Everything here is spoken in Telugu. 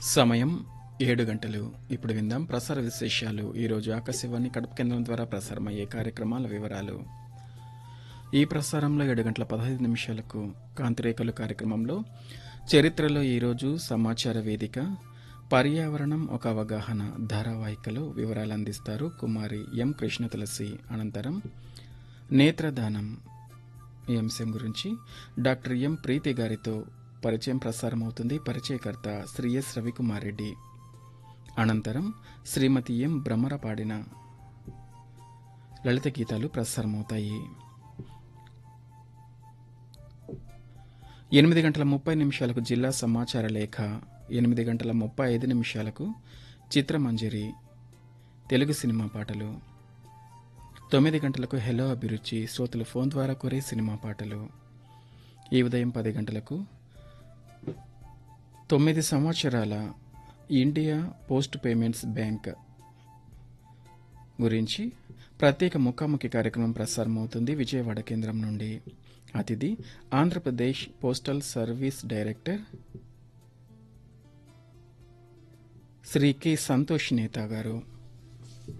సమయం ఏడు గంటలు ఇప్పుడు విందాం ప్రసార విశేషాలు ఈరోజు ఆకాశవాణి కడప కేంద్రం ద్వారా ప్రసారమయ్యే కార్యక్రమాల వివరాలు ఈ ప్రసారంలో ఏడు గంటల పదహైదు నిమిషాలకు కాంతిరేఖలు కార్యక్రమంలో చరిత్రలో ఈరోజు సమాచార వేదిక పర్యావరణం ఒక అవగాహన ధారావాహికలో వివరాలు అందిస్తారు కుమారి ఎం కృష్ణ తులసి అనంతరం నేత్రదానం ఈ అంశం గురించి డాక్టర్ ఎం ప్రీతి గారితో పరిచయం ప్రసారం అవుతుంది పరిచయకర్త శ్రీ ఎస్ రవికుమార్ రెడ్డి అనంతరం శ్రీమతి ఎం భ్రమర పాడిన లలిత గీతాలు ప్రసారమవుతాయి ఎనిమిది గంటల ముప్పై నిమిషాలకు జిల్లా సమాచార లేఖ ఎనిమిది గంటల ముప్పై ఐదు నిమిషాలకు చిత్రమంజరి తెలుగు సినిమా పాటలు తొమ్మిది గంటలకు హెలో అభిరుచి శ్రోతలు ఫోన్ ద్వారా కోరే సినిమా పాటలు ఈ ఉదయం పది గంటలకు తొమ్మిది సంవత్సరాల ఇండియా పోస్ట్ పేమెంట్స్ బ్యాంక్ గురించి ప్రత్యేక ముఖాముఖి కార్యక్రమం ప్రసారమవుతుంది విజయవాడ కేంద్రం నుండి అతిథి Andhra Pradesh postal service director Shri K Santosh Netha గారు